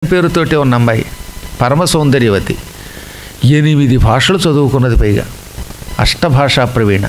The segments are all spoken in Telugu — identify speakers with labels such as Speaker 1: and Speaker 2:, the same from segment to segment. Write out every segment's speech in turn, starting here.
Speaker 1: పేరుతోటి ఉన్న అమ్మాయి పరమ సౌందర్యవతి ఎనిమిది భాషలు చదువుకున్నది పైగా అష్టభాషా ప్రవీణ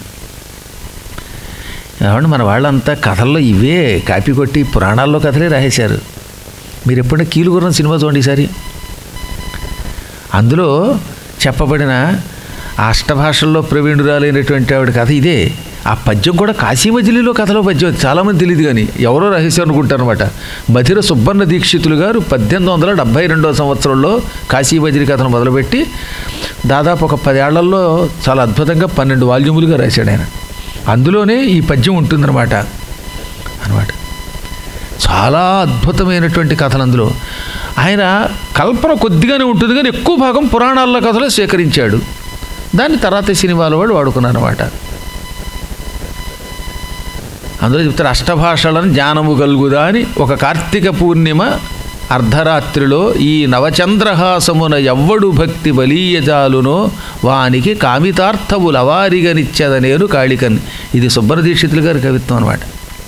Speaker 1: ఏమండి మన వాళ్ళంతా కథల్లో ఇవే కాపీ కొట్టి పురాణాల్లో కథలే రాసేశారు మీరు ఎప్పుడైనా కీలుగుర్రం సినిమా చూడండి ఈసారి అందులో చెప్పబడిన ఆ అష్టభాషల్లో ప్రవీణురాలైనటువంటి ఆవిడ కథ ఇదే ఆ పద్యం కూడా కాశీమజిలీలో కథలో పద్యం చాలామంది తెలియదు కానీ ఎవరో రహస్యం అనుకుంటారనమాట మధిర సుబ్బన్న దీక్షితులు గారు పద్దెనిమిది వందల డెబ్భై రెండవ సంవత్సరంలో కాశీమజిలి కథను మొదలుపెట్టి దాదాపు ఒక పదేళ్లలో చాలా అద్భుతంగా పన్నెండు వాల్యూములుగా రాశాడు ఆయన అందులోనే ఈ పద్యం ఉంటుందన్నమాట అనమాట చాలా అద్భుతమైనటువంటి కథలు అందులో ఆయన కల్పన కొద్దిగానే ఉంటుంది కానీ ఎక్కువ భాగం పురాణాల కథలో స్వీకరించాడు దాన్ని తర్వాత సినిమాల వాళ్ళు వాడుకున్నారు అనమాట అందులో చెప్తారు అష్టభాషలను జ్ఞానము కలుగుదా అని ఒక కార్తీక పూర్ణిమ అర్ధరాత్రిలో ఈ నవచంద్రహాసమున ఎవ్వడు భక్తి బలీయజాలునో వానికి కామితార్థములు అవారిగనిచ్చద నేను కాళికన్ ఇది సుబ్బరదీక్షితులు గారి కవిత్వం అనమాట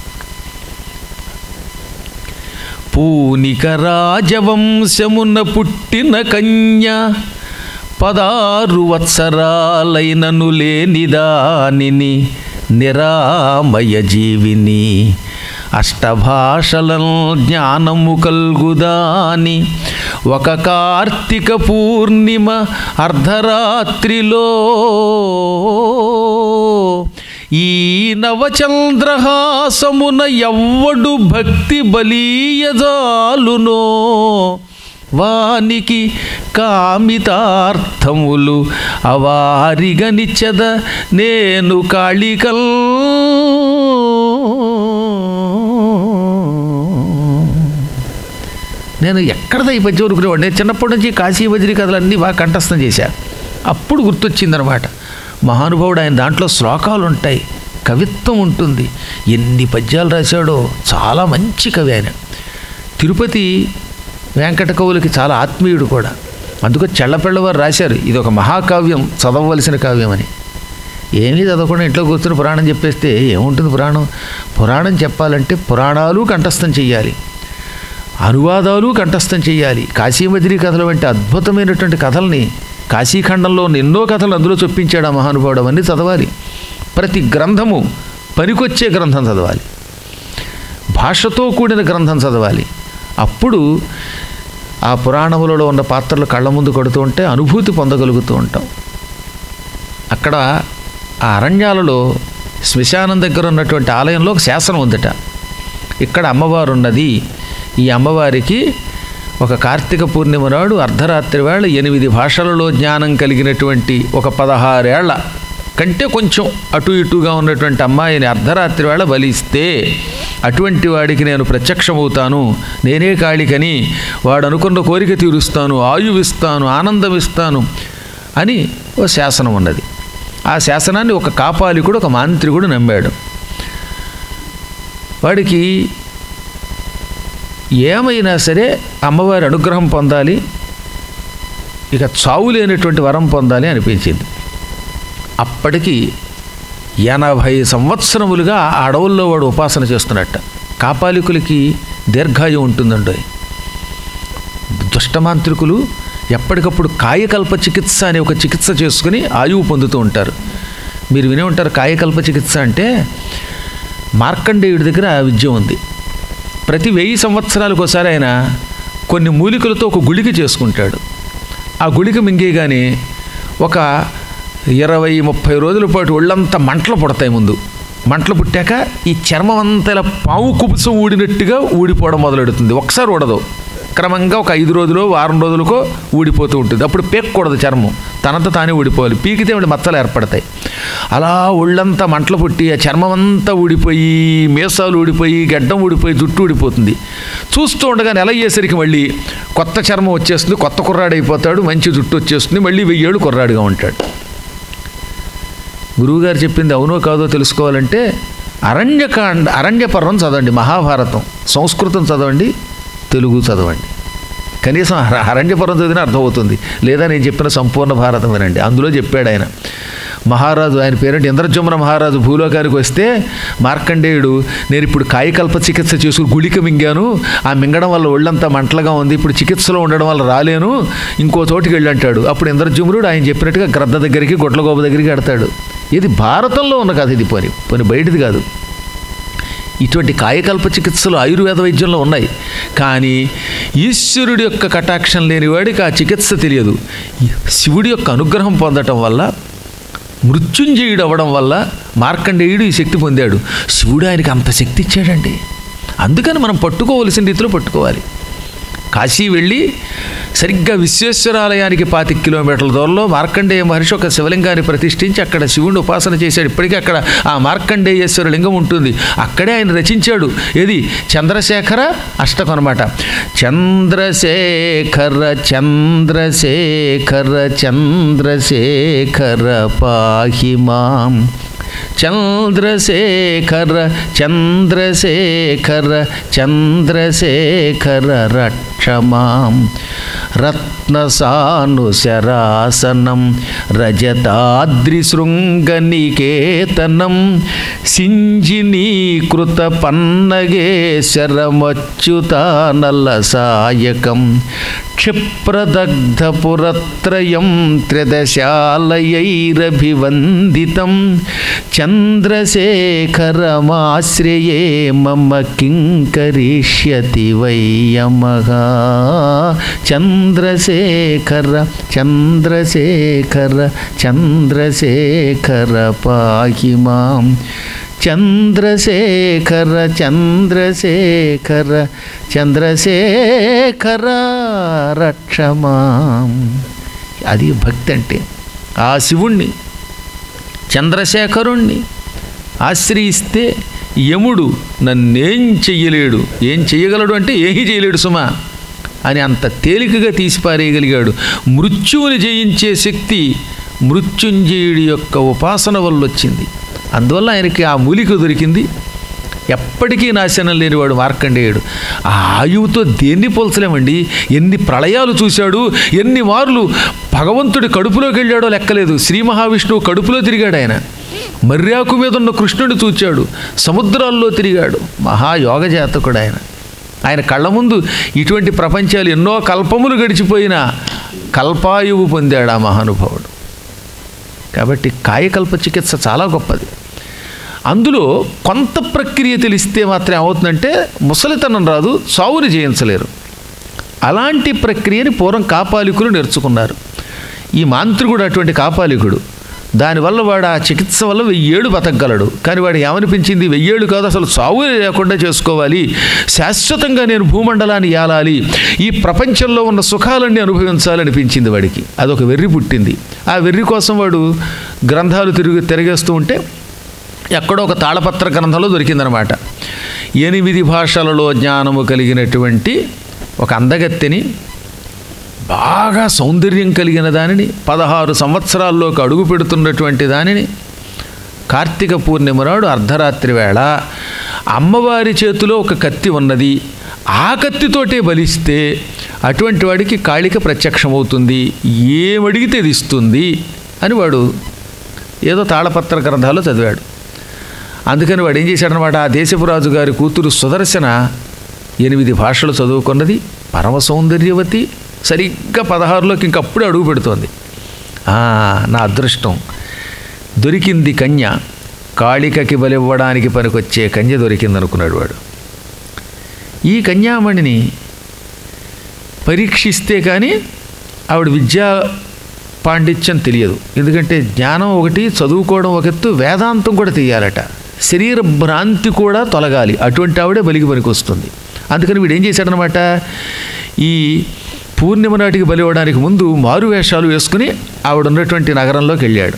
Speaker 1: పూనిక రాజవంశమున పుట్టిన కన్య పదారు వత్సరాలైనను లేనిదానిని నిరామయ జీవిని అష్టభాషల జ్ఞానము కల్గుదాని ఒక కార్తీక పూర్ణిమ అర్ధరాత్రిలో ఈ నవచంద్రహాసమున ఎవ్వడు భక్తి బలీయజాలునో వానికి కామితార్థములు అవారిగనిచ్చద నేను కాళికల్ నేను ఎక్కడ ఈ పద్యం ఊరుకునేవాడు నేను చిన్నప్పటి నుంచి కాశీ వజ్రి కథలన్నీ బాగా కంఠస్థం చేశా అప్పుడు గుర్తొచ్చిందనమాట మహానుభావుడు ఆయన దాంట్లో శ్లోకాలు ఉంటాయి కవిత్వం ఉంటుంది ఎన్ని పద్యాలు రాశాడో చాలా మంచి కవి ఆయన తిరుపతి వెంకట కవులకి చాలా ఆత్మీయుడు కూడా అందుకు చెళ్ళపెళ్ళవారు రాశారు ఇది ఒక మహాకావ్యం చదవవలసిన కావ్యం అని ఏమీ చదవకుండా ఇంట్లో కూర్చుని పురాణం చెప్పేస్తే ఏముంటుంది పురాణం పురాణం చెప్పాలంటే పురాణాలు కంఠస్థం చెయ్యాలి అనువాదాలు కంఠస్థం చేయాలి కాశీమజిరి కథలు వంటి అద్భుతమైనటువంటి కథల్ని కాశీఖండంలో ఉన్న ఎన్నో కథలు అందులో చొప్పించాడు ఆ మహానుభావుడు అవన్నీ చదవాలి ప్రతి గ్రంథము పనికొచ్చే గ్రంథం చదవాలి భాషతో కూడిన గ్రంథం చదవాలి అప్పుడు ఆ పురాణములలో ఉన్న పాత్రలు కళ్ళ ముందు కొడుతూ ఉంటే అనుభూతి పొందగలుగుతూ ఉంటాం అక్కడ ఆ అరణ్యాలలో శ్మశానం దగ్గర ఉన్నటువంటి ఆలయంలో ఒక శాసనం ఉందట ఇక్కడ అమ్మవారు ఉన్నది ఈ అమ్మవారికి ఒక కార్తీక పూర్ణిమ నాడు అర్ధరాత్రి వేళ ఎనిమిది భాషలలో జ్ఞానం కలిగినటువంటి ఒక పదహారేళ్ల కంటే కొంచెం అటు ఇటుగా ఉన్నటువంటి అమ్మాయిని అర్ధరాత్రి వేళ బలిస్తే అటువంటి వాడికి నేను ప్రత్యక్షమవుతాను నేనే కాళికని వాడు అనుకున్న కోరిక తీరుస్తాను ఆయువిస్తాను ఆనందమిస్తాను అని ఓ శాసనం ఉన్నది ఆ శాసనాన్ని ఒక కాపాలికుడు ఒక మాంత్రికుడు నమ్మాడు వాడికి ఏమైనా సరే అమ్మవారి అనుగ్రహం పొందాలి ఇక చావు లేనటువంటి వరం పొందాలి అనిపించింది అప్పటికి ఎనభై సంవత్సరములుగా ఆ అడవుల్లో వాడు ఉపాసన చేస్తున్నట్ట కాపాలికులకి దీర్ఘాయు ఉంటుందండి దుష్టమాంత్రికులు ఎప్పటికప్పుడు కాయకల్ప చికిత్స అనే ఒక చికిత్స చేసుకుని ఆయువు పొందుతూ ఉంటారు మీరు వినే ఉంటారు కాయకల్ప చికిత్స అంటే మార్కండేయుడి దగ్గర ఆ విద్య ఉంది ప్రతి వెయ్యి సంవత్సరాలకు ఒకసారి ఆయన కొన్ని మూలికలతో ఒక గుళిక చేసుకుంటాడు ఆ గుళిక మింగేయగానే ఒక ఇరవై ముప్పై రోజుల పాటు ఒళ్ళంతా మంటలు పుడతాయి ముందు మంటలు పుట్టాక ఈ చర్మం అంతా ఇలా పాము కుపుసం ఊడినట్టుగా ఊడిపోవడం మొదలెడుతుంది ఒకసారి ఊడదు క్రమంగా ఒక ఐదు రోజులు వారం రోజులకో ఊడిపోతూ ఉంటుంది అప్పుడు పేక్కూడదు చర్మం తనంత తానే ఊడిపోవాలి పీకితే వాడి మచ్చలు ఏర్పడతాయి అలా ఒళ్ళంతా మంటలు పుట్టి ఆ చర్మం అంతా ఊడిపోయి మీసాలు ఊడిపోయి గడ్డం ఊడిపోయి జుట్టు ఊడిపోతుంది చూస్తూ ఉండగా నెల అయ్యేసరికి మళ్ళీ కొత్త చర్మం వచ్చేస్తుంది కొత్త కుర్రాడు అయిపోతాడు మంచి జుట్టు వచ్చేస్తుంది మళ్ళీ వెయ్యేళ్ళు కుర్రాడుగా ఉంటాడు గురువుగారు చెప్పింది అవునో కాదో తెలుసుకోవాలంటే అరణ్యకాండ అరణ్యపర్వం చదవండి మహాభారతం సంస్కృతం చదవండి తెలుగు చదవండి కనీసం అర- అరణ్యపర్వం చదివినా అర్థమవుతుంది లేదా నేను చెప్పిన సంపూర్ణ భారతం వినండి అందులో చెప్పాడు ఆయన మహారాజు ఆయన పేరంటే ఇంద్రజమున మహారాజు భూలోకానికి వస్తే మార్కండేయుడు నేను ఇప్పుడు కాయకల్ప చికిత్స చేసుకుని గుళిక మింగాను ఆ మింగడం వల్ల ఒళ్ళంతా మంటలుగా ఉంది ఇప్పుడు చికిత్సలో ఉండడం వల్ల రాలేను ఇంకో చోటికి వెళ్ళి అంటాడు అప్పుడు ఇంద్రజమునుడు ఆయన చెప్పినట్టుగా గ్రద్ద దగ్గరికి గొడ్లగోప దగ్గరికి వెడతాడు ఇది భారతంలో ఉన్న కథ ఇది పోని పోని బయటిది కాదు ఇటువంటి కాయకల్ప చికిత్సలు ఆయుర్వేద వైద్యంలో ఉన్నాయి కానీ ఈశ్వరుడి యొక్క కటాక్షం లేని వాడికి ఆ చికిత్స తెలియదు శివుడి యొక్క అనుగ్రహం పొందటం వల్ల మృత్యుంజయుడు అవ్వడం వల్ల మార్కండేయుడు ఈ శక్తి పొందాడు శివుడు ఆయనకి అంత శక్తి ఇచ్చాడండి అందుకని మనం పట్టుకోవలసిన రీతిలో పట్టుకోవాలి కాశీ వెళ్ళి సరిగ్గా విశ్వేశ్వరాలయానికి పాతి కిలోమీటర్ల దూరంలో మార్కండేయ మహర్షి ఒక శివలింగాన్ని ప్రతిష్ఠించి అక్కడ శివుడిని ఉపాసన చేశాడు ఇప్పటికీ అక్కడ ఆ మార్కండేయేశ్వర లింగం ఉంటుంది అక్కడే ఆయన రచించాడు ఏది చంద్రశేఖర అష్టకం అనమాట చంద్రశేఖర చంద్రశేఖర చంద్రశేఖర పాహి మాం చంద్రశేఖర చంద్రశేఖర చంద్రశేఖర రక్షమాం రత్నసానుశరాసనం రజతాద్రిశృంగనికేతనం సింజినీకృత పన్నగేశరమచ్యుతానల సాయకం క్షిప్రదగ్ధపురత్రయం త్రిదశాలయైరభివందితం చంద్రశేఖరమాశ్రయే మమ కింకరిష్యతి వయ్యమః చంద్రశేఖర చంద్రశేఖర చంద్రశేఖర పాహి మాం చంద్రశేఖర చంద్రశేఖర చంద్రశేఖర రక్షమాం అది భక్తి అంటే ఆ శివుణ్ణి చంద్రశేఖరుణ్ణి ఆశ్రయిస్తే యముడు నన్నేం చెయ్యలేడు ఏం చెయ్యగలడు అంటే ఏమీ చేయలేడు సుమా అని అంత తేలికగా తీసిపారేయగలిగాడు మృత్యువుని జయించే శక్తి మృత్యుంజయుడి యొక్క ఉపాసన వల్ల వచ్చింది అందువల్ల ఆయనకి ఆ మూలిక దొరికింది ఎప్పటికీ నాశనం లేనివాడు మార్కండేయుడు ఆ ఆయువుతో దేన్ని పోల్చలేమండి ఎన్ని ప్రళయాలు చూశాడు ఎన్ని మార్లు భగవంతుడి కడుపులోకి వెళ్ళాడో లెక్కలేదు శ్రీ మహావిష్ణువు కడుపులో తిరిగాడు ఆయన మర్యాకు మీద ఉన్న కృష్ణుడు చూచాడు సముద్రాల్లో తిరిగాడు మహాయోగ జాతకుడు ఆయన ఆయన కళ్ళ ముందు ఇటువంటి ప్రపంచాలు ఎన్నో కల్పములు గడిచిపోయినా కల్పాయువు పొందాడు ఆ మహానుభావుడు కాబట్టి కాయకల్ప చికిత్స చాలా గొప్పది అందులో కొంత ప్రక్రియ తెలిస్తే మాత్రం ఏమవుతుందంటే ముసలితనం రాదు చావుని జయించలేరు అలాంటి ప్రక్రియని పూర్వం కాపాలికులు నేర్చుకున్నారు ఈ మాంత్రికుడు అటువంటి కాపాలికుడు దానివల్ల వాడు ఆ చికిత్స వల్ల వెయ్యేళ్ళు బతకగలడు కానీ వాడు ఏమనిపించింది వెయ్యేళ్ళు కాదు అసలు చావు లేకుండా చేసుకోవాలి శాశ్వతంగా నేను భూమండలాన్ని ఏలాలి ఈ ప్రపంచంలో ఉన్న సుఖాలన్నీ అనుభవించాలనిపించింది వాడికి అదొక వెర్రి పుట్టింది ఆ వెర్రి కోసం వాడు గ్రంథాలు తిరిగి తిరిగేస్తూ ఉంటే ఎక్కడో ఒక తాళపత్ర గ్రంథంలో దొరికిందనమాట ఎనిమిది భాషలలో జ్ఞానము కలిగినటువంటి ఒక అందగత్తెని బాగా సౌందర్యం కలిగిన దానిని పదహారు సంవత్సరాల్లోకి అడుగు పెడుతున్నటువంటి దానిని కార్తీక పూర్ణిమ నాడు అర్ధరాత్రి వేళ అమ్మవారి చేతిలో ఒక కత్తి ఉన్నది ఆ కత్తితోటే బలిస్తే అటువంటి వాడికి కాళిక ప్రత్యక్షమవుతుంది ఏమడిగితే ఇది ఇస్తుంది అని వాడు ఏదో తాళపత్ర గ్రంథాల్లో చదివాడు అందుకని వాడు ఏం చేశాడనమాట ఆ దేశపురాజు గారి కూతురు సుదర్శన ఎనిమిది భాషలు చదువుకున్నది పరమ సౌందర్యవతి సరిగ్గా పదహారులోకి ఇంకప్పుడే అడుగు పెడుతోంది ఆ, నా అదృష్టం దొరికింది కన్య కాళికకి బలివ్వడానికి పనికొచ్చే కన్య దొరికింది అనుకున్నాడు వాడు ఈ కన్యామణిని పరీక్షిస్తే కానీ ఆవిడ విద్యా పాండిత్యం తెలియదు ఎందుకంటే జ్ఞానం ఒకటి చదువుకోవడం ఒక ఎత్తు వేదాంతం కూడా తెలియాలట శరీర భ్రాంతి కూడా తొలగాలి అటువంటి ఆవిడే బలికి పనికి వస్తుంది అందుకని వీడు ఏం చేశాడనమాట ఈ పూర్ణిమ నాటికి బలి ఇవ్వడానికి ముందు మారు వేషాలు వేసుకుని ఆవిడ ఉన్నటువంటి నగరంలోకి వెళ్ళాడు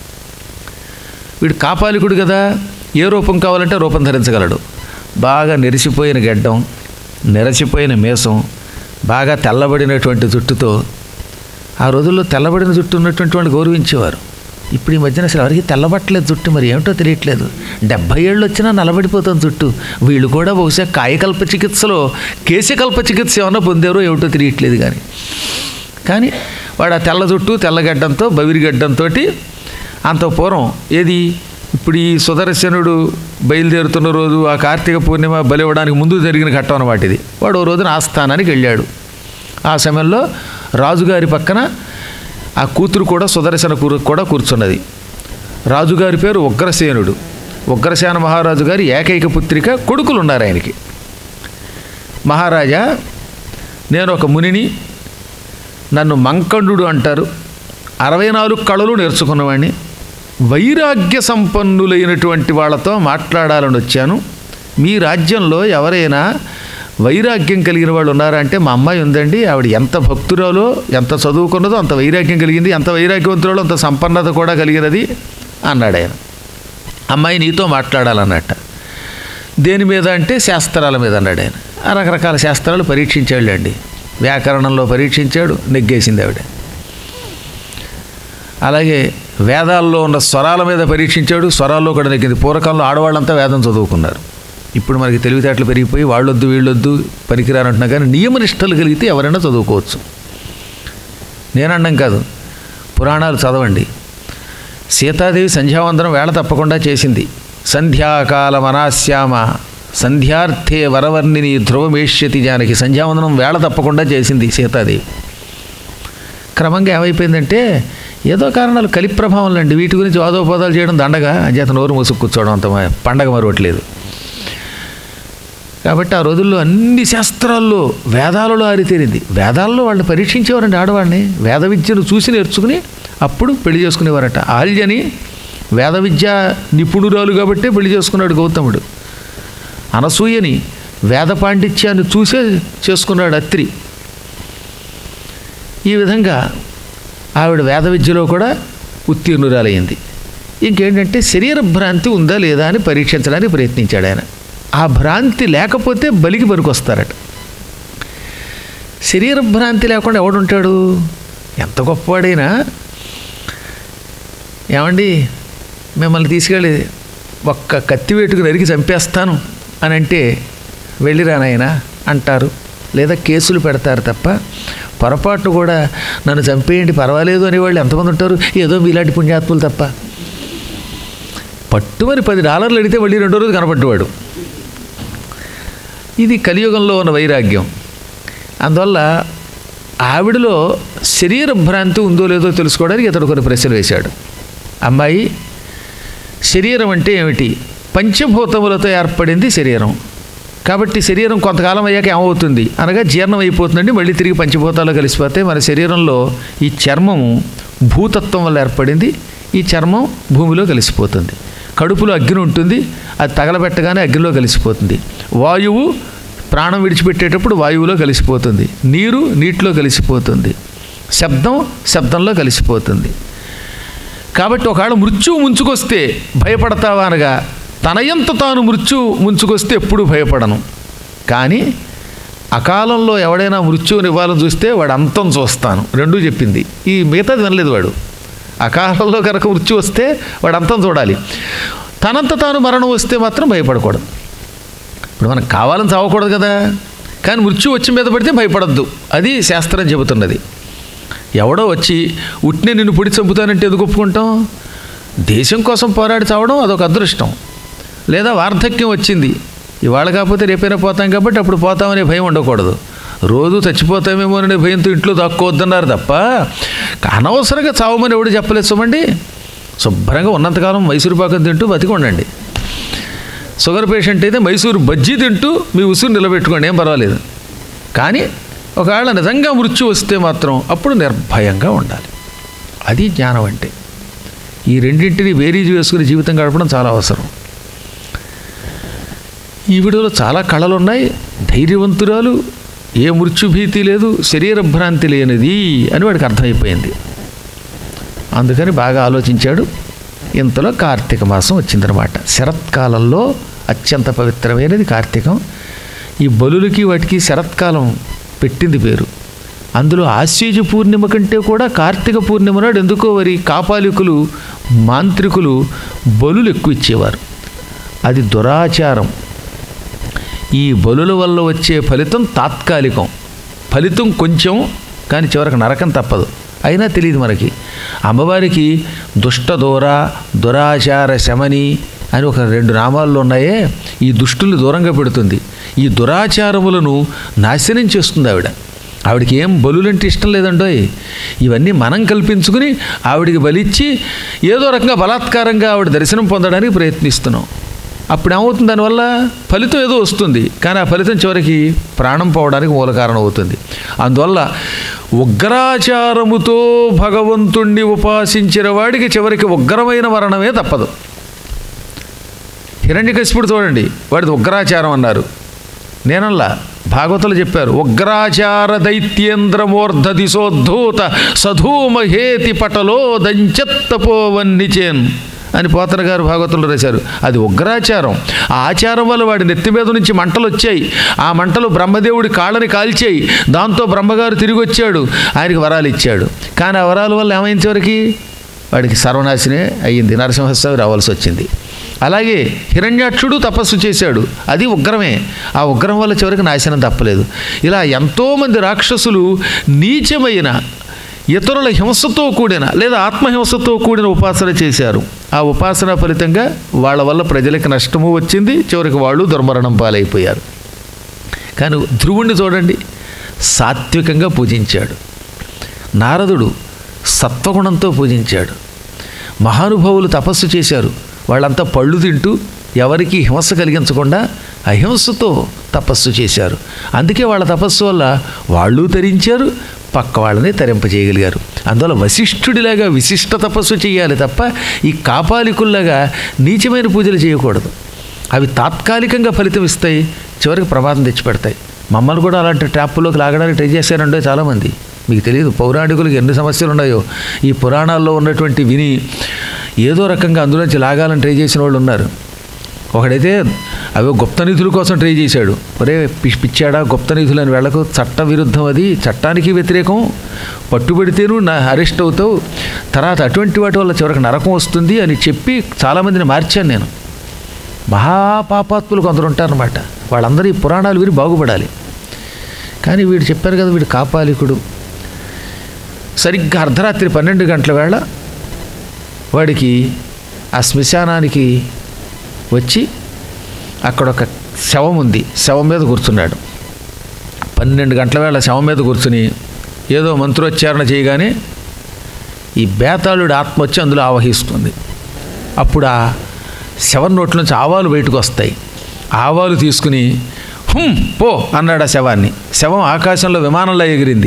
Speaker 1: వీడు కాపాలికుడు కదా ఏ రూపం కావాలంటే రూపం ధరించగలడు బాగా నెరిసిపోయిన గడ్డం నెరసిపోయిన మేసం బాగా తెల్లబడినటువంటి జుట్టుతో ఆ రోజుల్లో తెల్లబడిన జుట్టు ఉన్నటువంటి వాళ్ళు గౌరవించేవారు ఇప్పుడు ఈ మధ్యన అసలు ఎవరికి తెల్లబట్టలేదు జుట్టు మరి ఏమిటో తెలియట్లేదు డెబ్భై ఏళ్ళు వచ్చినా నలబడిపోతుంది జుట్టు వీళ్ళు కూడా బహుశా కాయకల్ప చికిత్సలో కేశకల్ప చికిత్స ఏమన్నా పొందారో ఏమిటో తెలియట్లేదు కానీ కానీ వాడు ఆ తెల్ల జుట్టు తెల్లగడ్డంతో బవిరిగడ్డంతో అంత పూర్వం ఏది ఇప్పుడు ఈ సుదర్శనుడు బయలుదేరుతున్న రోజు ఆ కార్తీక పూర్ణిమ బలివ్వడానికి ముందు జరిగిన ఘట్టం అన్నమాట ఇది వాడు ఓ రోజున ఆస్థానానికి వెళ్ళాడు ఆ సమయంలో రాజుగారి పక్కన ఆ కూతురు కూడా సుదర్శన కూరు కూడా కూర్చున్నది రాజుగారి పేరు ఉగ్రసేనుడు ఉగ్రసేన మహారాజు గారి ఏకైక పుత్రిక కొడుకులు ఉన్నారు ఆయనకి మహారాజా నేను ఒక మునిని నన్ను మంకండు అంటారు అరవై నాలుగు కళలు నేర్చుకున్నవాడిని వైరాగ్య సంపన్నులైనటువంటి వాళ్ళతో మాట్లాడాలని వచ్చాను మీ రాజ్యంలో ఎవరైనా వైరాగ్యం కలిగిన వాళ్ళు ఉన్నారా అంటే మా అమ్మాయి ఉందండి ఆవిడ ఎంత భక్తురాలో ఎంత చదువుకున్నదో అంత వైరాగ్యం కలిగింది ఎంత వైరాగ్యవంతురాలో అంత సంపన్నత కూడా కలిగినది అన్నాడు ఆయన అమ్మాయి నీతో మాట్లాడాలన్నట్ట దేని మీద అంటే శాస్త్రాల మీద అన్నాడు ఆయన ఆ రకరకాల శాస్త్రాలు పరీక్షించాడులేండి వ్యాకరణంలో పరీక్షించాడు నెగ్గేసింది ఆవిడ అలాగే వేదాల్లో ఉన్న స్వరాల మీద పరీక్షించాడు స్వరాల్లో కూడా నెగ్గింది పూర్వకాలంలో ఆడవాళ్ళంతా వేదం చదువుకున్నారు ఇప్పుడు మనకి తెలివితేటలు పెరిగిపోయి వాళ్ళొద్దు వీళ్ళొద్దు పనికిరానంటున్నా కానీ నియమనిష్టలు కలిగితే ఎవరైనా చదువుకోవచ్చు నేనన్నం కాదు పురాణాలు చదవండి సీతాదేవి సంధ్యావందనం వేళ తప్పకుండా చేసింది సంధ్యాకాల మనాశ్యామ సంధ్యార్థే వరవర్ణిని ధ్రువమేష్యతి జానకి సంధ్యావందనం వేళ తప్పకుండా చేసింది సీతాదేవి క్రమంగా ఏమైపోయిందంటే ఏదో కారణాలు కలి ప్రభావం అండి వీటి గురించి వాదోపవాదాలు చేయడం దండగా అంచేత నోరు మూసుకు కూర్చోవడం అంత మ- పండగ మరవట్లేదు కాబట్టి ఆ రోజుల్లో అన్ని శాస్త్రాల్లో వేదాలలో ఆరితేరింది వేదాల్లో వాళ్ళు పరీక్షించేవారండి ఆడవాడిని వేద విద్యను చూసి నేర్చుకుని అప్పుడు పెళ్లి చేసుకునేవారట ఆల్యని వేద విద్య నిపుణురాలు కాబట్టే పెళ్లి చేసుకున్నాడు గౌతముడు అనసూయని వేద పాండిత్యాన్ని చూసే చేసుకున్నాడు అత్రి ఈ విధంగా ఆవిడ వేద విద్యలో కూడా ఉత్తీర్ణురాలయ్యింది ఇంకేంటంటే శరీర భ్రాంతి ఉందా లేదా అని పరీక్షించడానికి ప్రయత్నించాడు ఆయన ఆ భ్రాంతి లేకపోతే బలికి పనికొస్తారట శరీర భ్రాంతి లేకుండా ఎవడుంటాడు ఎంత గొప్పవాడైనా ఏమండి మిమ్మల్ని తీసుకెళ్ళి ఒక్క కత్తి వేటుకు నరికి చంపేస్తాను అని అంటే వెళ్ళిరా నాయనా అంటారు లేదా కేసులు పెడతారు తప్ప పొరపాటు కూడా నన్ను చంపేయండి పర్వాలేదు అనేవాళ్ళు ఎంతమంది ఉంటారు ఏదో మీలాంటి పుణ్యాత్ములు తప్ప పట్టుమని పది డాలర్లు అడిగితే మళ్ళీ రెండో రోజు కనపడ్డవాడు ఇది కలియుగంలో ఉన్న వైరాగ్యం అందువల్ల ఆవిడలో శరీర భ్రాంతి ఉందో లేదో తెలుసుకోవడానికి ఇతడు కొన్ని ప్రశ్నలు వేశాడు అమ్మాయి శరీరం అంటే ఏమిటి పంచభూతములతో ఏర్పడింది శరీరం కాబట్టి శరీరం కొంతకాలం అయ్యాక ఏమవుతుంది అనగా జీర్ణం అయిపోతుందండి మళ్ళీ తిరిగి పంచభూతాలు కలిసిపోతే మన శరీరంలో ఈ చర్మము భూతత్వం వల్ల ఏర్పడింది ఈ చర్మం భూమిలో కలిసిపోతుంది కడుపులో అగ్ని ఉంటుంది అది తగలబెట్టగానే అగ్నిలో కలిసిపోతుంది వాయువు ప్రాణం విడిచిపెట్టేటప్పుడు వాయువులో కలిసిపోతుంది నీరు నీటిలో కలిసిపోతుంది శబ్దం శబ్దంలో కలిసిపోతుంది కాబట్టి ఒకవేళ మృత్యువు ముంచుకొస్తే భయపడతావా అనగా తనయంత తాను మృత్యువు ముంచుకొస్తే ఎప్పుడు భయపడను కానీ అకాలంలో ఎవడైనా మృత్యువుని ఇవ్వాలని చూస్తే వాడు అంతం చూస్తాను రెండూ చెప్పింది ఈ మిగతాది వినలేదు వాడు అకాలంలో కనుక మృత్యు వస్తే వాడు అంతం చూడాలి తనంత తాను మరణం వస్తే మాత్రం భయపడకూడదు ఇప్పుడు మనకు కావాలని చావకూడదు కదా కానీ మృత్యు వచ్చి మీద పడితే భయపడద్దు అది శాస్త్రం చెబుతున్నది ఎవడో వచ్చి ఉట్నే నిన్ను పొడి చంపుతానంటే ఎందుకు ఒప్పుకుంటాం దేశం కోసం పోరాడి చావడం అదొక అదృష్టం లేదా వార్ధక్యం వచ్చింది ఇవాళ కాకపోతే రేపైనా పోతాం కాబట్టి అప్పుడు పోతామనే భయం ఉండకూడదు రోజు చచ్చిపోతామేమో అనే భయంతో ఇంట్లో దాక్కోవద్దన్నారు తప్ప అనవసరంగా చావమని ఎవడు చెప్పలేదు సుమండి శుభ్రంగా ఉన్నంతకాలం మైసూరు పాకం తింటూ బతికి ఉండండి షుగర్ పేషెంట్ అయితే మైసూరు బజ్జీ తింటూ మీ ఉసురు నిలబెట్టుకోండి ఏం పర్వాలేదు కానీ ఒకవేళ నిజంగా మృత్యు వస్తే మాత్రం అప్పుడు నిర్భయంగా ఉండాలి అది జ్ఞానం అంటే ఈ రెండింటిని బేరీజు వేసుకుని జీవితం గడపడం చాలా అవసరం ఈ వీడియోలో చాలా కళలు ఉన్నాయి ధైర్యవంతురాలు ఏ మృత్యుభీతి లేదు శరీర భ్రాంతి లేనిది అని వాడికి అర్థమైపోయింది అందుకని బాగా ఆలోచించాడు ఇంతలో కార్తీక మాసం వచ్చిందనమాట శరత్కాలంలో అత్యంత పవిత్రమైనది కార్తీకం ఈ బలులకి వాటికి శరత్కాలం పెట్టింది పేరు అందులో ఆశ్వీజ పూర్ణిమ కంటే కూడా కార్తీక పూర్ణిమ నాడు ఎందుకో వారి కాపాలికులు మాంత్రికులు బలులు ఎక్కువ ఇచ్చేవారు అది దురాచారం ఈ బలుల వల్ల వచ్చే ఫలితం తాత్కాలికం ఫలితం కొంచెం కానీ చివరికి నరకం తప్పదు అయినా తెలియదు మనకి అమ్మవారికి దుష్ట దూర దురాచార శమని అని ఒక రెండు నామాలు ఉన్నాయే ఈ దుష్టుల్ని దూరంగా పెడుతుంది ఈ దురాచారములను నాశనం చేస్తుంది ఆవిడ ఆవిడకి ఏం బలులంటే ఇష్టం లేదండోయ్ ఇవన్నీ మనం కల్పించుకుని ఆవిడికి బలిచ్చి ఏదో రకంగా బలాత్కారంగా ఆవిడ దర్శనం పొందడానికి ప్రయత్నిస్తున్నాం అప్పుడు ఏమవుతుంది దానివల్ల ఫలితం ఏదో వస్తుంది కానీ ఆ ఫలితం చివరికి ప్రాణం పోవడానికి మూల కారణం అవుతుంది అందువల్ల ఉగ్రాచారముతో భగవంతుణ్ణి ఉపాసించిన వాడికి చివరికి ఉగ్రమైన మరణమే తప్పదు హిరణ్యకశిపుడు చూడండి వాడిది ఉగ్రాచారం అన్నారు నేనల్లా భాగవతులు చెప్పారు ఉగ్రాచార దైత్యేంద్రమూర్ధ దిశోద్ధూత సధూమహేతి పటలో దంచెత్తపోవన్నిచేన్ అని పోతన గారు భాగవతులు రాశారు అది ఉగ్రాచారం ఆ ఆచారం వల్ల వాడి నెత్తి మీద నుంచి మంటలు వచ్చాయి ఆ మంటలు బ్రహ్మదేవుడి కాళ్ళని కాల్చాయి దాంతో బ్రహ్మగారు తిరిగి వచ్చాడు ఆయనకి వరాలు ఇచ్చాడు కానీ ఆ వరాల వల్ల ఏమైంది చివరికి వాడికి సర్వనాశనే అయ్యింది నరసింహస్వామి రావాల్సి వచ్చింది అలాగే హిరణ్యాక్షుడు తపస్సు చేశాడు అది ఉగ్రమే ఆ ఉగ్రం వల్ల చివరికి నాశనం తప్పలేదు ఇలా ఎంతోమంది రాక్షసులు నీచమైన ఇతరుల హింసతో కూడిన లేదా ఆత్మహింసతో కూడిన ఉపాసన చేశారు ఆ ఉపాసన ఫలితంగా వాళ్ళ వల్ల ప్రజలకు నష్టము వచ్చింది చివరికి వాళ్ళు దుర్మరణం పాలైపోయారు కానీ ధ్రువుణ్ణి చూడండి సాత్వికంగా పూజించాడు నారదుడు సత్వగుణంతో పూజించాడు మహానుభావులు తపస్సు చేశారు వాళ్ళంతా పళ్ళు తింటూ ఎవరికి హింస కలిగించకుండా అహింసతో తపస్సు చేశారు అందుకే వాళ్ళ తపస్సు వల్ల వాళ్ళు తరించారు పక్క వాళ్ళని తరింపజేయగలిగారు అందువల్ల వశిష్ఠుడిలాగా విశిష్ట తపస్సు చేయాలి తప్ప ఈ కాపాలికుల్లాగా నీచమైన పూజలు చేయకూడదు అవి తాత్కాలికంగా ఫలితం ఇస్తాయి చివరికి ప్రమాదం తెచ్చిపెడతాయి మమ్మల్ని కూడా అలాంటి ట్రాప్లోకి లాగడానికి ట్రై చేశారండో చాలామంది మీకు తెలియదు పౌరాణికులకు ఎన్ని సమస్యలు ఉన్నాయో ఈ పురాణాల్లో ఉన్నటువంటి విని ఏదో రకంగా అందులోంచి లాగాలని ట్రై చేసిన వాళ్ళు ఉన్నారు ఒకడైతే అవి గుప్త నిధుల కోసం ట్రై చేశాడు ఒరే పి- పిచ్చాడా గుప్త నిధులు అని వెళ్ళకు చట్ట విరుద్ధం అది చట్టానికి వ్యతిరేకం పట్టుబడితేను నా అరెస్ట్ అవుతావు తర్వాత అటువంటి వాటి వల్ల చివరికి నరకం వస్తుంది అని చెప్పి చాలామందిని మార్చాను నేను మహాపాపాత్ములు కొందరు ఉంటారనమాట వాళ్ళందరూ ఈ పురాణాలు విని బాగుపడాలి కానీ వీడు చెప్పారు కదా వీడు కాపాలికుడు సరిగ్గా అర్ధరాత్రి పన్నెండు గంటల వేళ వాడికి ఆ శ్మశానానికి వచ్చి అక్కడ ఒక శవం ఉంది శవం మీద కూర్చున్నాడు పన్నెండు గంటల వేళ శవం మీద కూర్చుని ఏదో మంత్రోచ్చారణ చేయగానే ఈ బేతాళుడి ఆత్మ వచ్చి అందులో ఆవహిస్తుంది అప్పుడు ఆ శవం నోట్ల నుంచి ఆవాలు బయటకు వస్తాయి ఆవాలు తీసుకుని హుం పో అన్నాడు ఆ శవాన్ని శవం ఆకాశంలో విమానంలో ఎగిరింది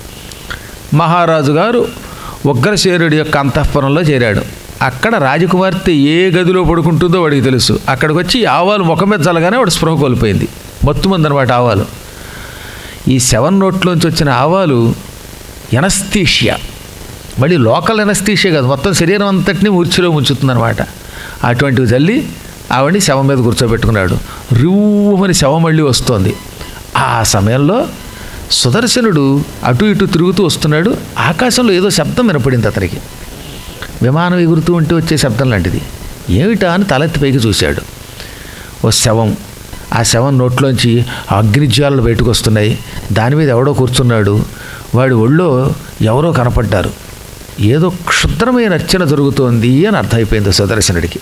Speaker 1: మహారాజు గారు ఉగ్రశేరుడి యొక్క అంతఃపురంలో చేరాడు అక్కడ రాజకుమార్తె ఏ గదిలో పడుకుంటుందో వాడికి తెలుసు అక్కడికి వచ్చి ఈ ఆవాలు ముఖం మీద చల్లగానే వాడు స్పృహ కోల్పోయింది మొత్తుమంది అనమాట ఆవాలు ఈ సెవెన్ నోట్లోంచి వచ్చిన ఆవాలు ఎనస్థీషియా మళ్ళీ లోకల్ ఎనస్థీషియా కాదు మొత్తం శరీరం అంతటినీ మూర్చిలో ముంచుతుందన్నమాట అటువంటివి జల్లి ఆవిడ్ని శవం మీద కూర్చోబెట్టుకున్నాడు రివ్వుమని శవం మళ్ళీ వస్తోంది ఆ సమయంలో సుదర్శనుడు అటు ఇటు తిరుగుతూ వస్తున్నాడు ఆకాశంలో ఏదో శబ్దం వినపడింది అతనికి విమానం ఎగురుతూ ఉంటే వచ్చే శబ్దం లాంటిది ఏమిటా అని తలెత్తి పైకి చూశాడు ఓ శవం ఆ శవం నోట్లోంచి అగ్నిజ్వాలలు బయటకు వస్తున్నాయి దాని మీద ఎవడో కూర్చున్నాడు వాడి ఒళ్ళో ఎవరో కనపడ్డారు ఏదో క్షుద్రమైన అర్చన జరుగుతోంది అని అర్థమైపోయింది సుదర్శనుడికి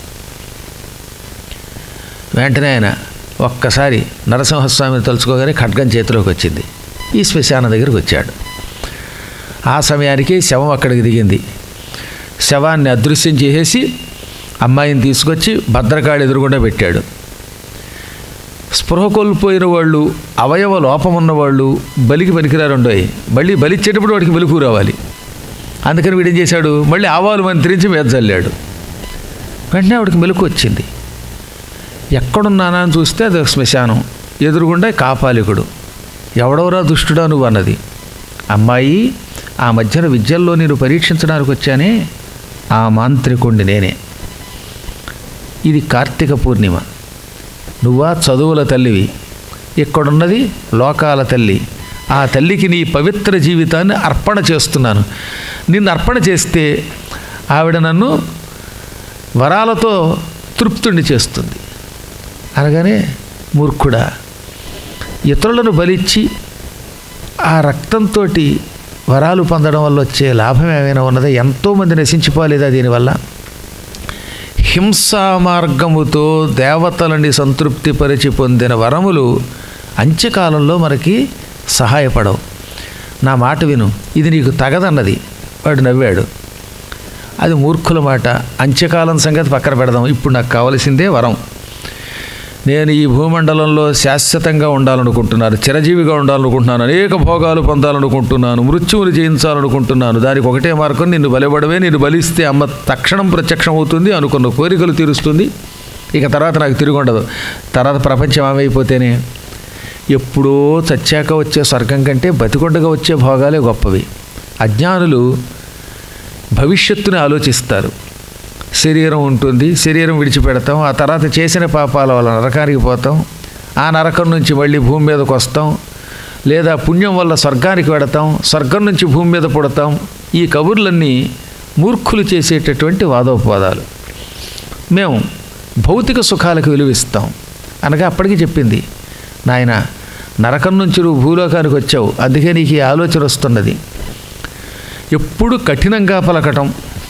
Speaker 1: వెంటనే ఆయన ఒక్కసారి నరసింహస్వామిని తలుచుకోగానే ఖడ్గం చేతిలోకి వచ్చింది ఈ శ్మశానం దగ్గరికి వచ్చాడు ఆ సమయానికి శవం అక్కడికి దిగింది శవాన్ని అదృశ్యం చేసేసి అమ్మాయిని తీసుకొచ్చి భద్రకాళి ఎదురుగుండా పెట్టాడు స్పృహ కోల్పోయిన వాళ్ళు అవయవ లోపం ఉన్నవాళ్ళు బలికి పనికిరారుండోయి మళ్ళీ బలిచ్చేటప్పుడు వాడికి మెలకు రావాలి అందుకని వీడేం చేశాడు మళ్ళీ ఆవాలు మంత్రించి మీద చల్లాడు వెంటనే ఆవిడకి మెలకు వచ్చింది ఎక్కడున్నానా అని చూస్తే అది ఒక శ్మశానం ఎదురుగుండా కాపాలికుడు ఎవడెవరా దుష్టుడా నువ్వు అన్నది అమ్మాయి ఆ మధ్యన విద్యల్లో నేను పరీక్షించడానికి వచ్చానే ఆ మాంత్రికుణ్ణి నేనే ఇది కార్తీక పూర్ణిమ నువ్వా చదువుల తల్లివి ఇక్కడున్నది లోకాల తల్లి ఆ తల్లికి నీ పవిత్ర జీవితాన్ని అర్పణ చేస్తున్నాను నిన్ను అర్పణ చేస్తే ఆవిడ నన్ను వరాలతో తృప్తుణ్ణి చేస్తుంది అనగానే మూర్ఖుడా ఇతరులను బలిచ్చి ఆ రక్తంతో వరాలు పొందడం వల్ల వచ్చే లాభం ఏమైనా ఉన్నదా ఎంతోమంది నశించిపోలేదా దీనివల్ల హింసా మార్గముతో దేవతలని సంతృప్తిపరిచి పొందిన వరములు అంత్యకాలంలో మనకి సహాయపడవు నా మాట విను ఇది నీకు తగదన్నది వాడు నవ్వాడు అది మూర్ఖుల మాట అంత్యకాలం సంగతి పక్కన పెడదాం ఇప్పుడు నాకు కావలసిందే వరం నేను ఈ భూమండలంలో శాశ్వతంగా ఉండాలనుకుంటున్నాను చిరజీవిగా ఉండాలనుకుంటున్నాను అనేక భోగాలు పొందాలనుకుంటున్నాను మృత్యువులు జయించాలనుకుంటున్నాను దానికి ఒకటే మార్గం నిన్ను బలిపడవే నిన్ను బలిస్తే అమ్మ తక్షణం ప్రత్యక్షం అవుతుంది అనుకున్న కోరికలు తీరుస్తుంది ఇక తర్వాత నాకు తిరిగి ఉండదు తర్వాత ప్రపంచం ఏమైపోతేనే ఎప్పుడో చచ్చాక వచ్చే స్వర్గం కంటే బతికొండగా వచ్చే భోగాలే గొప్పవి అజ్ఞానులు భవిష్యత్తుని ఆలోచిస్తారు శరీరం ఉంటుంది శరీరం విడిచిపెడతాం ఆ తర్వాత చేసిన పాపాల వల్ల నరకానికి పోతాం ఆ నరకం నుంచి మళ్ళీ భూమి మీదకి వస్తాం లేదా పుణ్యం వల్ల స్వర్గానికి వెడతాం స్వర్గం నుంచి భూమి మీద పుడతాం ఈ కబుర్లన్నీ మూర్ఖులు చేసేటటువంటి వాదోపవాదాలు మేము భౌతిక సుఖాలకు విలువిస్తాం అనగా అప్పటికి చెప్పింది నాయన నరకం నుంచి నువ్వు భూలోకానికి వచ్చావు అందుకే నీకు ఈ ఆలోచన వస్తున్నది ఎప్పుడు కఠినంగా పలకటం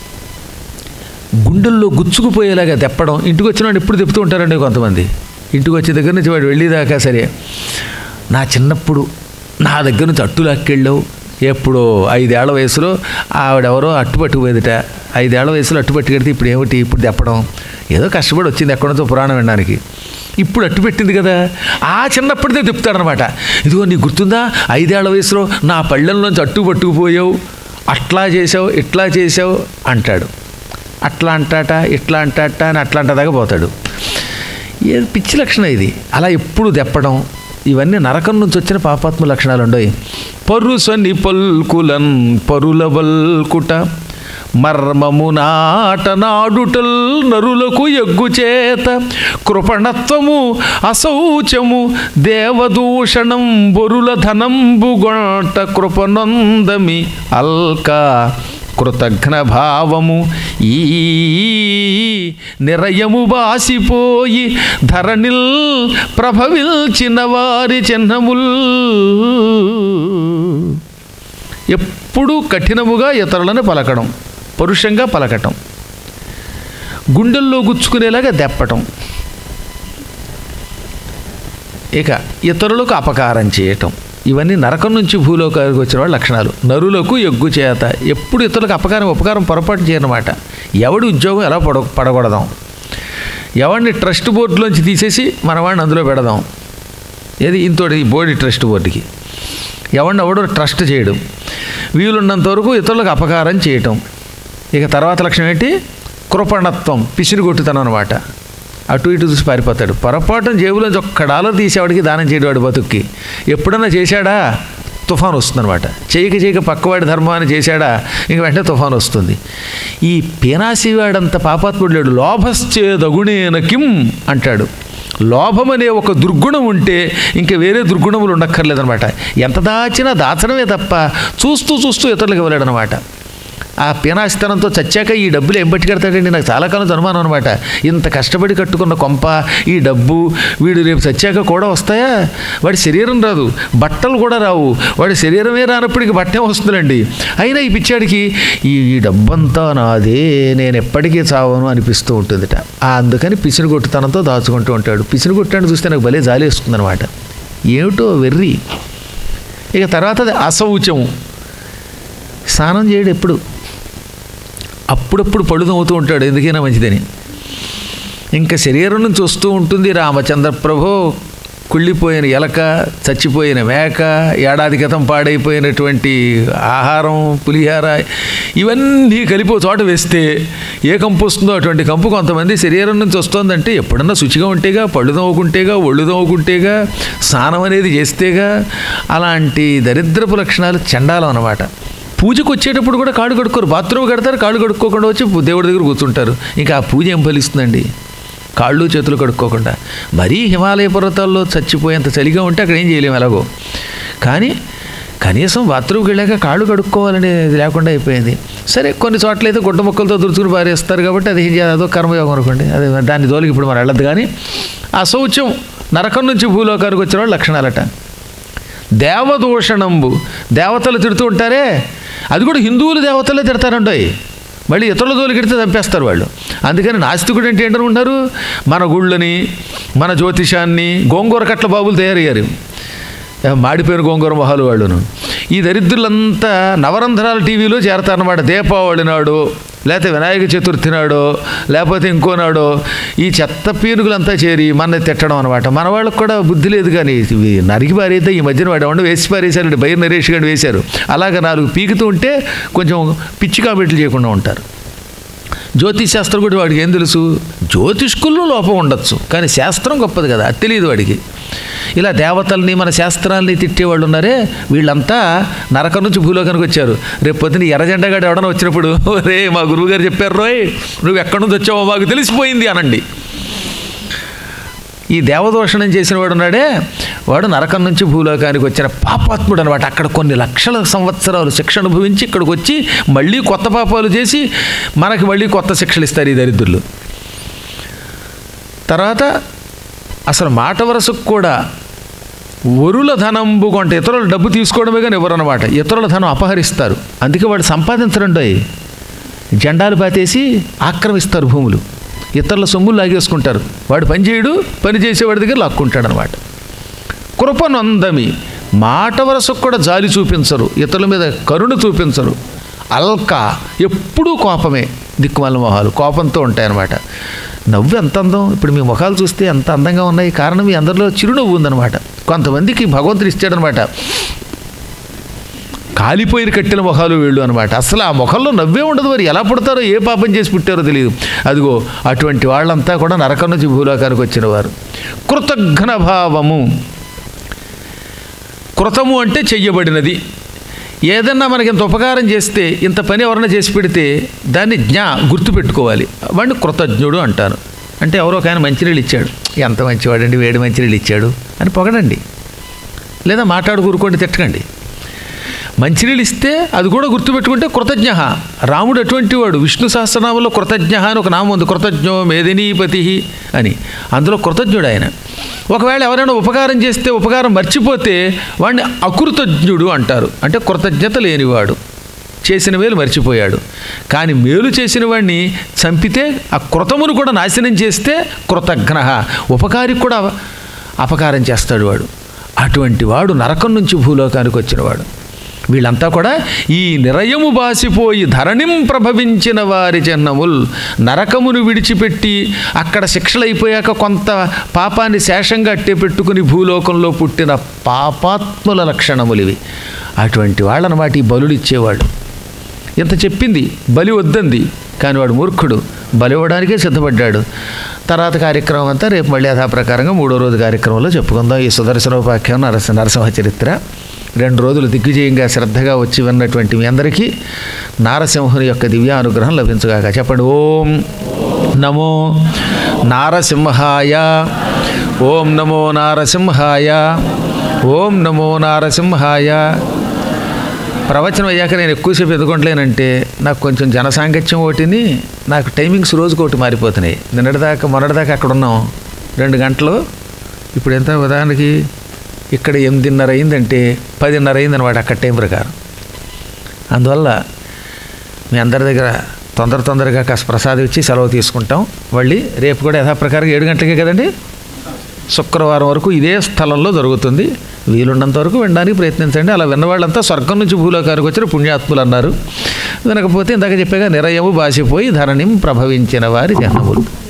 Speaker 1: గుండెల్లో గుచ్చుకుపోయేలాగా తెప్పడం ఇంటికి వచ్చిన వాడు ఎప్పుడు తెప్పుతూ ఉంటారండి కొంతమంది ఇంటికి వచ్చే దగ్గర నుంచి వాడు వెళ్ళేదాకా సరే నా చిన్నప్పుడు నా దగ్గర నుంచి అట్టు లాక్కెళ్ళావు ఎప్పుడో ఐదేళ్ల వయసులో ఆవిడెవరో అట్టు పట్టుకుపోయేదిట ఐదేళ్ల వయసులో అట్టు పట్టుకెడితే ఇప్పుడు ఏమిటి ఇప్పుడు తెప్పడం ఏదో కష్టపడి వచ్చింది ఎక్కడి నుంచో పురాణం వినడానికి ఇప్పుడు అట్టు పెట్టింది కదా ఆ చిన్నప్పటిదే చెప్తాడనమాట ఇదిగో నీకు గుర్తుందా ఐదేళ్ల వయసులో నా పళ్ళెంలోంచి అట్టు పట్టుకుపోయావు అట్లా చేసావు ఇట్లా చేసావు అంటాడు అట్లా అంటాట ఇట్లా అంటాట అని అట్లా అంటదాకా పోతాడు ఏ పిచ్చి లక్షణం ఇది అలా ఎప్పుడు దెప్పడం ఇవన్నీ నరకం నుంచి వచ్చిన పాపాత్మ లక్షణాలు ఉండవు పరుసని పల్కులన్ పరుల వల్కుట మర్మము నాట నాడుటల్ నరులకు ఎగ్గు చేత కృపణత్వము అశౌచము దేవదూషణం బొరుల ధనంబు గొంట కృపనొందమి అల్కా కృతఘ్న భావము ఈ నిరయము బాసిపోయి ధరణిల్ ప్రభవిల్చిన వారి చిహ్నముల్ ఎప్పుడూ కఠినముగా ఇతరులను పలకడం పరుషంగా పలకటం గుండెల్లో గుచ్చుకునేలాగా దెప్పటం ఇక ఇతరులకు అపకారం చేయటం ఇవన్నీ నరకం నుంచి భూలోకానికి వచ్చిన వాళ్ళ లక్షణాలు నరులకు ఎగ్గు చేత ఎప్పుడు ఇతరులకు అపకారం ఉపకారం పొరపాటు చేయనమాట ఎవడి ఉద్యోగం ఎలా పడ పడగొడదాం ఎవరిని ట్రస్ట్ బోర్డులోంచి తీసేసి మన వాడిని అందులో పెడదాం ఏది ఇంతోటి బోర్డు ట్రస్ట్ బోర్డుకి ఎవరిని ఎవడో ట్రస్ట్ చేయడం వీలున్నంత వరకు ఇతరులకు అపకారం చేయటం ఇక తర్వాత లక్షణం ఏంటి కృపణత్వం పిసిరిగొట్టుతనం అనమాట అటు ఇటు చూసి పారిపోతాడు పొరపాటున జేబులోంచి ఒక్క డాలర్ తీసేవాడికి దానం చేయడవాడు బతుక్కి ఎప్పుడన్నా చేశాడా తుఫాన్ వస్తుందన్నమాట చేయక చేయక పక్కవాడి ధర్మాన్ని చేశాడా ఇంక వెంటనే తుఫాన్ వస్తుంది ఈ పీనాసివాడంత పాపాత్ముడు లేడు లోభశ్చేదగుణేన కిం అంటాడు లోభం అనే ఒక దుర్గుణం ఉంటే ఇంక వేరే దుర్గుణములు ఉండక్కర్లేదనమాట ఎంత దాచినా దాచడమే తప్ప చూస్తూ చూస్తూ ఇతరులకు ఇవ్వలేడనమాట ఆ పీనాశితనంతో చచ్చాక ఈ డబ్బులు ఏం పట్టి కడతాడండి నాకు చాలా కాలం అనుమానం అనమాట ఇంత కష్టపడి కట్టుకున్న కొంప ఈ డబ్బు వీడు రేపు చచ్చాక కూడా వస్తాయా వాడి శరీరం రాదు బట్టలు కూడా రావు వాడి శరీరమే రానప్పటికి బట్టే వస్తుందండి అయినా ఈ పిచ్చాడికి ఈ ఈ డబ్బంతా నాదే నేను ఎప్పటికీ చావను అనిపిస్తూ ఉంటుందిట ఆ అందుకని పిసినిగొట్టుతనంతో దాచుకుంటూ ఉంటాడు పిసినిగొట్టాన్ని చూస్తే నాకు భలే జాలి వస్తుందన్నమాట ఏమిటో వెర్రి ఇక తర్వాత అది అశౌచము స్నానం చేయడు ఎప్పుడు అప్పుడప్పుడు పడుదవుతూ ఉంటాడు ఎందుకైనా మంచిదని ఇంకా శరీరం నుంచి వస్తూ ఉంటుంది రామచంద్ర ప్రభు కుళ్ళిపోయిన ఎలక చచ్చిపోయిన మేక ఏడాది క్రితం పాడైపోయినటువంటి ఆహారం పులిహార ఇవన్నీ కలిపి ఒక చోట వేస్తే ఏ కంపు వస్తుందో అటువంటి కంపు కొంతమంది శరీరం నుంచి వస్తుందంటే ఎప్పుడన్నా శుచిగా ఉంటేగా పళ్ళు తవ్వుకుంటేగా ఒళ్ళు తవ్వుకుంటేగా స్నానం అనేది చేస్తేగా అలాంటి దరిద్రపు లక్షణాలు చండాలం అన్నమాట పూజకు వచ్చేటప్పుడు కూడా కాళ్ళు కడుక్కోరు బాత్రూమ్ కడతారు కాళ్ళు కడుక్కోకుండా వచ్చి దేవుడి దగ్గర కూర్చుంటారు ఇంకా ఆ పూజ ఏం ఫలిస్తుందండి కాళ్ళు చేతులు కడుక్కోకుండా మరీ హిమాలయ పర్వతాల్లో చచ్చిపోయేంత చలిగా ఉంటే అక్కడ ఏం చేయలేము ఎలాగో కానీ కనీసం బాత్రూమ్కి వెళ్ళాక కాళ్ళు కడుక్కోవాలనేది లేకుండా అయిపోయింది సరే కొన్ని చోట్ల అయితే గుడ్డ మొక్కలతో దురుచుకుని పారేస్తారు కాబట్టి అది ఏం చేయాలి అదో కర్మయోగం అనుకోండి అది దాని జోలికి ఇప్పుడు మనం వెళ్ళదు కానీ అశౌచం నరకం నుంచి భూలోకానికి వచ్చిన వాళ్ళ లక్షణాలట దేవదూషణంబు దేవతలు తిడుతూ ఉంటారే అది కూడా హిందువులు దేవతలే తిడతారండోయ్ మళ్ళీ ఇతరుల జోలికెడితే చంపేస్తారు వాళ్ళు అందుకని నాస్తికుడు అంటే ఏంటనుకుంటున్నారు మన గుళ్ళని మన జ్యోతిషాన్ని గోంగూర కట్ల బాబులు తయారయ్యారు మాడిపోయిన గోంగూర మొహాలు వాళ్ళును ఈ దరిద్రులంతా నవరంధ్రాల టీవీలో చేరతారన్నమాట దీపావళి నాడు లేకపోతే వినాయక చతుర్థి నాడో లేకపోతే ఇంకో నాడో ఈ చెత్త పీనుగులంతా చేరి మన తిట్టడం అనమాట మన వాళ్ళకి కూడా బుద్ధి లేదు కానీ ఇవి నరికి పారైతే ఈ మధ్యన వాడు ఎవడో వేసి పారేశారు బైర్ నరేష్ గారు వేశారు అలాగ నాలుగు పీకుతూ ఉంటే కొంచెం పిచ్చి కామెంట్లు చేయకుండా ఉంటారు జ్యోతిష్ శాస్త్రం కూడా వాడికి ఏం తెలుసు జ్యోతిష్కుల్లో లోపం ఉండొచ్చు కానీ శాస్త్రం గొప్పది కదా అది తెలియదు వాడికి ఇలా దేవతల్ని మన శాస్త్రాల్ని తిట్టేవాళ్ళు ఉన్నారే వీళ్ళంతా నరకం నుంచి భూలోకానికి వచ్చారు రేపు పొద్దున ఎర్రజెండగాడు ఎవడన్నా వచ్చినప్పుడు రే మా గురువుగారు చెప్పారు రోయ్ నువ్వు ఎక్కడి నుంచి వచ్చావో మాకు తెలిసిపోయింది అనండి ఈ దేవదోషణం చేసిన వాడు ఉన్నాడే వాడు నరకం నుంచి భూలోకానికి వచ్చిన పాపాత్ముడు అనమాట అక్కడ కొన్ని లక్షల సంవత్సరాలు శిక్ష అనుభవించి ఇక్కడికి వచ్చి మళ్ళీ కొత్త పాపాలు చేసి మనకి మళ్ళీ కొత్త శిక్షలు ఇస్తారు ఈ దరిద్రులు తర్వాత అసలు మాట వరసకు కూడా వరుల ధనంబు కొంట ఇతరుల డబ్బు తీసుకోవడమే కానీ ఎవరన్నమాట ఇతరుల ధనం అపహరిస్తారు అందుకే వాడు సంపాదించరండోయ్ జెండాలు పాతేసి ఆక్రమిస్తారు భూములు ఇతరుల సొమ్ములు లాగేసుకుంటారు వాడు పని చేయడు పని చేసేవాడి దగ్గర లాక్కుంటాడు అనమాట కృపనొందమి మాట వరసకు కూడా జాలి చూపించరు ఇతరుల మీద కరుణ చూపించరు అల్కా ఎప్పుడూ కోపమే దిక్కుమాల మొహాలు కోపంతో ఉంటాయన్నమాట నవ్వు ఎంత అందం ఇప్పుడు మీ ముఖాలు చూస్తే ఎంత అందంగా ఉన్నాయి కారణం మీ అందరిలో చిరునవ్వు ఉందన్నమాట కొంతమందికి భగవంతుడు ఇచ్చాడనమాట కాలిపోయిన కట్టిన మొహాలు వీళ్ళు అనమాట అసలు ఆ ముఖంలో నవ్వే ఉండదు మరి ఎలా పుడతారో ఏ పాపం చేసి పుట్టారో తెలియదు అదిగో అటువంటి వాళ్ళంతా కూడా నరకం నుంచి భూలోకానికి వచ్చిన వారు కృతజ్ఞ భావము కృతము అంటే చెయ్యబడినది ఏదన్నా మనకి ఇంత ఉపకారం చేస్తే ఇంత పని ఎవరైనా చేసి పెడితే దాన్ని జ్ఞా గుర్తుపెట్టుకోవాలి వాడిని కృతజ్ఞుడు అంటారు అంటే ఎవరో ఒక ఆయన మంచినీళ్ళు ఇచ్చాడు ఎంత మంచివాడండి వేడి మంచినీళ్ళు ఇచ్చాడు అని పొగడండి లేదా మాట్లాడు కూరుకోండి తిట్టకండి మంచినీళ్ళు ఇస్తే అది కూడా గుర్తుపెట్టుకుంటే కృతజ్ఞ రాముడు అటువంటి వాడు విష్ణు సహస్రనామంలో కృతజ్ఞ అని ఒక నామం ఉంది కృతజ్ఞో మేదినీపతి అని అందులో కృతజ్ఞుడు ఆయన ఒకవేళ ఎవరైనా ఉపకారం చేస్తే ఉపకారం మర్చిపోతే వాడిని అకృతజ్ఞుడు అంటారు అంటే కృతజ్ఞత లేనివాడు చేసిన మేలు మర్చిపోయాడు కానీ మేలు చేసిన వాడిని చంపితే ఆ కృతమును కూడా నాశనం చేస్తే కృతజ్ఞ ఉపకారికి కూడా అపకారం చేస్తాడు వాడు అటువంటి వాడు నరకం నుంచి భూలోకానికి వచ్చినవాడు వీళ్ళంతా కూడా ఈ నిరయము బాసిపోయి ధరణిం ప్రభవించిన వారి జన్మముల్ నరకమును విడిచిపెట్టి అక్కడ శిక్షలైపోయాక కొంత పాపాన్ని శేషంగా అట్టే పెట్టుకుని భూలోకంలో పుట్టిన పాపాత్ముల లక్షణములు ఇవి అటువంటి వాళ్ళనమాట ఈ బలులు ఇచ్చేవాళ్ళు ఇంత చెప్పింది బలి వద్దంది కానీ వాడు మూర్ఖుడు బలి ఇవ్వడానికే సిద్ధపడ్డాడు తర్వాత కార్యక్రమం అంతా రేపు మళ్ళీ యథాప్రకారంగా మూడో రోజు కార్యక్రమంలో చెప్పుకుందాం ఈ సుదర్శనోపాఖ్యానం నరస నరసింహ చరిత్ర రెండు రోజులు దిగ్విజయంగా శ్రద్ధగా వచ్చి విన్నటువంటి మీ అందరికీ నారసింహుని యొక్క దివ్యానుగ్రహం లభించుగాక చెప్పండి ఓం నమో నారసింహాయ ఓం నమో నారసింహాయ ఓం నమో నారసింహాయ ప్రవచనం అయ్యాక నేను ఎక్కువసేపు ఎదుగుంటలేనంటే నాకు కొంచెం జనసాంగత్యం ఒకటిని నాకు టైమింగ్స్ రోజుకి ఒకటి మారిపోతున్నాయి నిన్నటిదాకా మొన్నటిదాకా అక్కడ ఉన్నాం రెండు గంటలు ఇప్పుడు ఎంత ఉదాహరణకి ఇక్కడ ఎనిమిదిన్నర అయిందంటే పదిన్నర అయిందనమాట అక్కడ టైం ప్రకారం అందువల్ల మీ అందరి దగ్గర తొందర తొందరగా కాస్త ప్రసాదం ఇచ్చి సెలవు తీసుకుంటాం మళ్ళీ రేపు కూడా యథాప్రకారం ఏడు గంటలకే కదండి శుక్రవారం వరకు ఇదే స్థలంలో జరుగుతుంది వీలున్నంత వరకు వినడానికి ప్రయత్నించండి అలా విన్నవాళ్ళంతా స్వర్గం నుంచి భూలోకానికి వచ్చిన పుణ్యాత్ములు అన్నారు వినకపోతే ఇందాక చెప్పాగా నిరయము బాసిపోయి ధరణిం ప్రభవించిన వారి జనములు